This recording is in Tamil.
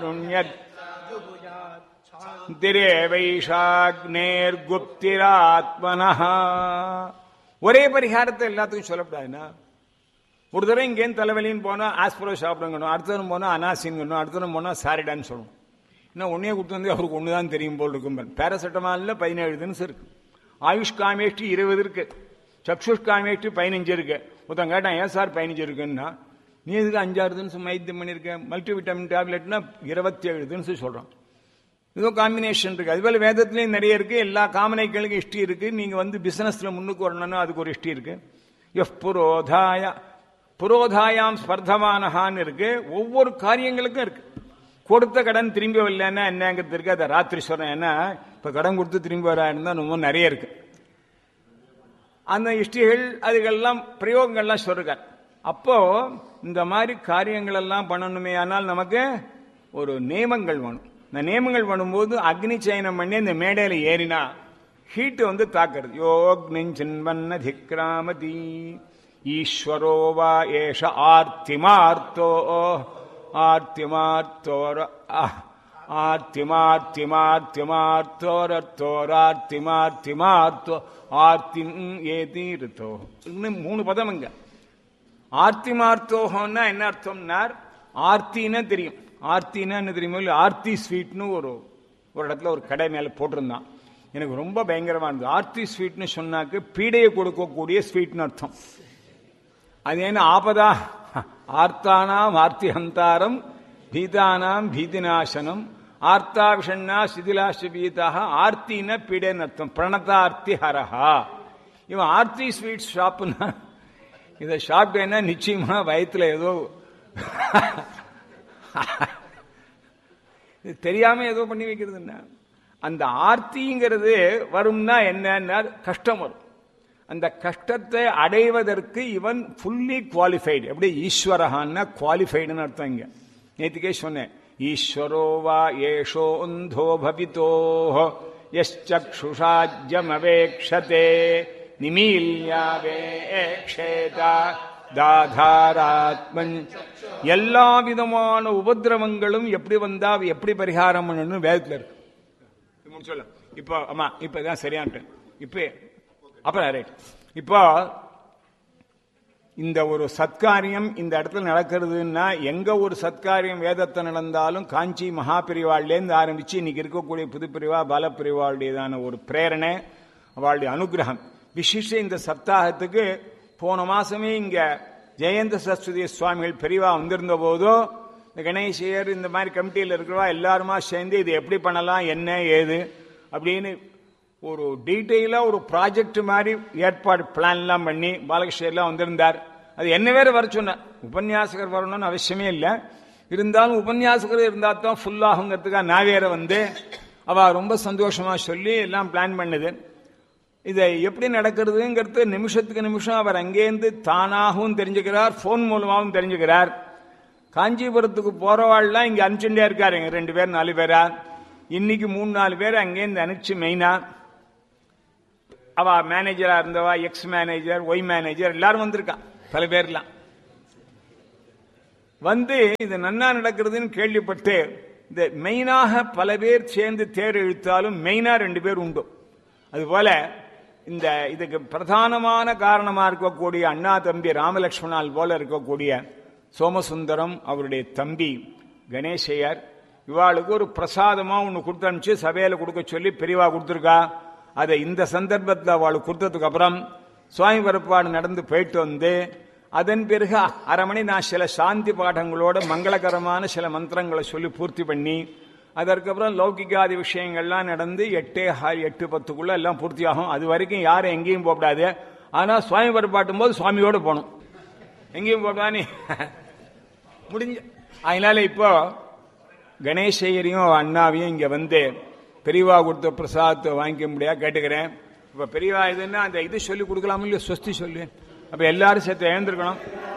திரேவைஷாக்னேர்குப்திராத்மனஹ ஒரே பரிகாரத்தை எல்லாத்துக்கும் சொல்லக்கூடாதுன்னா ஒரு தடவை இங்கேருந்து தலைவலின்னு போனால் ஆஸ்பிரோ சாப்பிடுங்கணும் அடுத்தவரும் போனால் அனாசின்கணும் அடுத்தவரும் போனால் சாரிடான்னு சொல்லணும் இன்னும் ஒன்னே கொடுத்து வந்து அவருக்கு ஒன்று தான் தெரியும் போல் இருக்கும் பேராசெட்டமாலில் பதினேழு தினசு இருக்கு ஆயுஷ் காமேஷ்டி இருபது இருக்கு சக்ஷுஷ் காமேஷ்டி பதினஞ்சு இருக்கு ஒருத்தன் கேட்டான் ஏன் சார் பதினஞ்சு இருக்குன்னா நீ எதுக்கு அஞ்சாறு தினசு மைத்தியம் பண்ணியிருக்க மல்டி விட்டமின் டேப்லெட்னா இருபத்தி ஏழு தினசு சொல்கிறான் ஏதோ காம்பினேஷன் இருக்கு அதுபோல வேதத்துலேயும் நிறைய இருக்கு எல்லா காமனைகளுக்கும் இஷ்டி இருக்கு நீங்க வந்து பிசினஸ்ல முன்னுக்கு வரணும்னா அதுக்கு ஒரு இஷ்டி இருக்கு எஃப் புரோதாய புரோதாயாம் ஸ்பர்தமானஹான்னு இருக்கு ஒவ்வொரு காரியங்களுக்கும் இருக்கு கொடுத்த கடன் திரும்பி வரலன்னா என்னங்கிறது இருக்கு அதை ராத்திரி சொல்றேன் ஏன்னா இப்ப கடன் கொடுத்து திரும்பி வராருந்தா ரொம்ப நிறைய இருக்கு அந்த இஷ்டிகள் அதுக்கெல்லாம் பிரயோகங்கள்லாம் சொல்றார் அப்போ இந்த மாதிரி காரியங்கள் எல்லாம் பண்ணணுமே ஆனால் நமக்கு ஒரு நியமங்கள் வேணும் இந்த நியமங்கள் பண்ணும்போது அக்னி சயனம் பண்ணி இந்த மேடையில ஏறினா ஹீட் வந்து தாக்குறது யோக்னிஞ்சின்வன்ன திக்ராமதி ஈஸ்வரோ வா ஏஷ ஆர்த்திமார்த்தோ ஆர்த்திமார்த்தோர ஆர்த்திமார்த்திமார்த்திமார்த்தோரத்தோரார்த்திமார்த்திமார்த்தோ ஆர்த்திம் ஏதி ரித்தோ இன்னும் மூணு பதம் இங்க ஆர்த்திமார்த்தோகம்னா என்ன அர்த்தம்னார் ஆர்த்தின்னா தெரியும் ஆர்த்தின்னா என்ன தெரியுமோ இல்லை ஆர்த்தி ஸ்வீட்னு ஒரு ஒரு இடத்துல ஒரு கடை மேலே போட்டிருந்தான் எனக்கு ரொம்ப பயங்கரமா இருந்தது ஆர்த்தி ஸ்வீட்னு சொன்னாக்க பீடையை கொடுக்கக்கூடிய ஸ்வீட்னு அர்த்தம் அது என்ன ஆபதா ஆர்த்தானாம் ஆர்த்தி ஹந்தாரம் பீதானாம் பீதிநாசனம் ஆர்த்தா விஷண்ணா சிதிலாஷ பீதாக ஆர்த்தின பீடைன்னு அர்த்தம் பிரணதார்த்தி ஹரஹா இவன் ஆர்த்தி ஸ்வீட் ஷாப்புன்னா இதை சாப்பிட்டேன்னா நிச்சயமா வயத்துல ஏதோ இது தெரியாம ஏதோ பண்ணி வைக்கிறதுன்னா அந்த ஆர்த்திங்கிறது வரும்னா என்னன்னா கஷ்டம் வரும் அந்த கஷ்டத்தை அடைவதற்கு இவன் ஃபுல்லி குவாலிஃபைடு எப்படி ஈஸ்வரஹான்னா குவாலிஃபைடுன்னு அர்த்தம் இங்க நேற்றுக்கே சொன்னேன் ஈஸ்வரோ வா ஏஷோந்தோ பவித்தோ யச்சுஷாஜ்யமவேக்ஷதே நிமீல்யாவேக்ஷேதா தாதாராத்மன் எல்லா விதமான உபதிரவங்களும் எப்படி வந்தா எப்படி பரிகாரம் பண்ணணும் வேதத்தில் இருக்கு முடிச்சல இப்போ ஆமா இப்போ இதான் சரியான்ட்டு இப்போ அப்புறம் ரைட் இப்போ இந்த ஒரு சத்காரியம் இந்த இடத்துல நடக்கிறதுன்னா எங்க ஒரு சத்காரியம் வேதத்தை நடந்தாலும் காஞ்சி மகாபிரிவாள்லேருந்து ஆரம்பிச்சு இன்னைக்கு இருக்கக்கூடிய புதுப்பிரிவா பாலப்பிரிவாளுடையதான ஒரு பிரேரணை அவளுடைய அனுகிரகம் விசிஷ இந்த சப்தாகத்துக்கு போன மாசமே இங்க ஜெயந்த சரஸ்வதி சுவாமிகள் பெரியவா வந்திருந்த போதோ இந்த கணேசியர் இந்த மாதிரி கமிட்டியில் இருக்கிறவா எல்லாருமா சேர்ந்து இது எப்படி பண்ணலாம் என்ன ஏது அப்படின்னு ஒரு டீட்டெயிலாக ஒரு ப்ராஜெக்ட் மாதிரி ஏற்பாடு பிளான்லாம் பண்ணி பாலகிருஷ்ணர்லாம் வந்திருந்தார் அது என்ன வேற வர சொன்னார் உபன்யாசகர் வரணும்னு அவசியமே இல்லை இருந்தாலும் உபன்யாசகர் இருந்தால் தான் ஃபுல் ஆகுங்கிறதுக்காக நான் வேற வந்து அவ ரொம்ப சந்தோஷமா சொல்லி எல்லாம் பிளான் பண்ணுது இதை எப்படி நடக்கிறதுங்கிறது நிமிஷத்துக்கு நிமிஷம் அவர் அங்கேருந்து தானாகவும் தெரிஞ்சுக்கிறார் ஃபோன் மூலமாகவும் தெரிஞ்சுக்கிறார் காஞ்சிபுரத்துக்கு போறவாள்லாம் இங்க அனுப்பிச்சுட்டே இருக்காரு எங்க ரெண்டு பேர் நாலு பேரா இன்னைக்கு மூணு நாலு பேர் அங்கேருந்து அனுப்பிச்சு மெயினா அவ மேனேஜரா இருந்தவா எக்ஸ் மேனேஜர் ஒய் மேனேஜர் எல்லாரும் வந்திருக்கான் பல பேர்லாம் வந்து இது நன்னா நடக்கிறதுன்னு கேள்விப்பட்டு இந்த மெயினாக பல பேர் சேர்ந்து தேர் இழுத்தாலும் மெயினா ரெண்டு பேர் உண்டு அதுபோல இந்த இதுக்கு பிரதானமான காரணமா இருக்கக்கூடிய அண்ணா தம்பி ராமலட்சுமணால் போல இருக்கக்கூடிய சோமசுந்தரம் அவருடைய தம்பி கணேசையர் இவாளுக்கு ஒரு பிரசாதமா ஒன்று கொடுத்து அனுப்பிச்சு சபையில கொடுக்க சொல்லி பெரியவா கொடுத்துருக்கா அதை இந்த சந்தர்ப்பத்தில் அவளுக்கு கொடுத்ததுக்கு அப்புறம் சுவாமி பரப்பாடு நடந்து போயிட்டு வந்து அதன் பிறகு அரை மணி நான் சில சாந்தி பாடங்களோட மங்களகரமான சில மந்திரங்களை சொல்லி பூர்த்தி பண்ணி அதற்கப்புறம் லௌகிகாதி விஷயங்கள்லாம் நடந்து எட்டே ஹால் எட்டு பத்துக்குள்ள எல்லாம் பூர்த்தியாகும் அது வரைக்கும் யாரும் எங்கேயும் போகக்கூடாது ஆனா சுவாமி பரப்பாட்டும் போது சுவாமியோட போகணும் எங்கேயும் போகக்கூடாது முடிஞ்ச அதனால இப்போ கணேசையரையும் அண்ணாவையும் இங்க வந்து பெரியவா கொடுத்த பிரசாதத்தை வாங்கிக்க முடியா கேட்டுக்கிறேன் இப்ப பெரியவா இதுன்னா அந்த இது சொல்லி கொடுக்கலாமோ இல்லையோ சொஸ்தி சொல்லு அப்ப எல்லாரும் சேர்த்து எழுந்திருக்கணும்